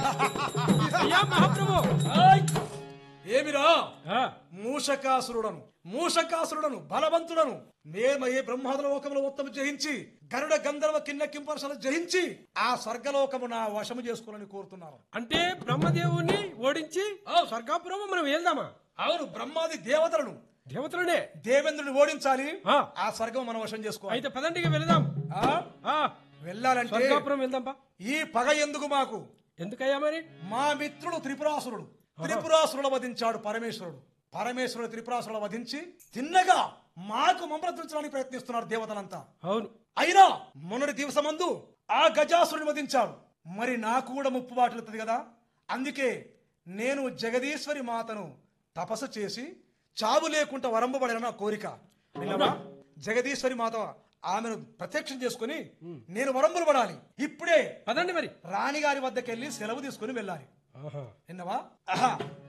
అయ్యా మహాప్రభు ఆయ్! ఏమిరా ఆ, మూషకాసురుడను మూషకాసురుడను బలవంతుడను మేమయే బ్రహ్మాదుల లోకములు మొత్తం జయించి గరుడ గంధర్వ కిన్న కింపరసలు జయించి ఆ స్వర్గలోకము నా వశము చేసుకోవాలని కోరుతున్నాను అంటే బ్రహ్మదేవుని ఓడించి స్వర్గాపురం మనం వెళ్దామా అవును బ్రహ్మాది దేవతలను దేవతలనే దేవేంద్రుని ఓడించాలి ఆ. ఆ స్వర్గం మనం వశం చేసుకోవాలి అయితే పదండి ఇక వెళదాం ఆ? ఆ, వెళ్ళాలంటే స్వర్గాపురం వెళ్దాంపా ఈ పగ ఎందుకు మాకు ఎందుకయ్యా మరి మా మిత్రుడు త్రిపురాసురుడు త్రిపురాసురుల వధించాడు పరమేశ్వరుడు పరమేశ్వరుడు త్రిపురాసురుల వధించి తిన్నగా మాకు మమృతించడానికి ప్రయత్నిస్తున్నారు దేవతలంతా అవును అయినా మొన్నటి దివసమందు ఆ గజాసురుని వధించాడు మరి నాకు కూడా ముప్పు వాటిల్లుతుంది కదా అందుకే నేను జగదీశ్వరి మాతను తపస్సు చేసి చావు లేకుండా వరంబబడిన నా కోరిక విన్నావా? జగదీశ్వరి మాత ఆమెను ప్రత్యక్షం చేసుకుని నేను వరంబులు పడాలి ఇప్పుడే పదండి మరి రాణిగారి వద్దకెళ్ళి సెలవు తీసుకుని వెళ్ళాలి ఆహా. విన్నవా ఆహా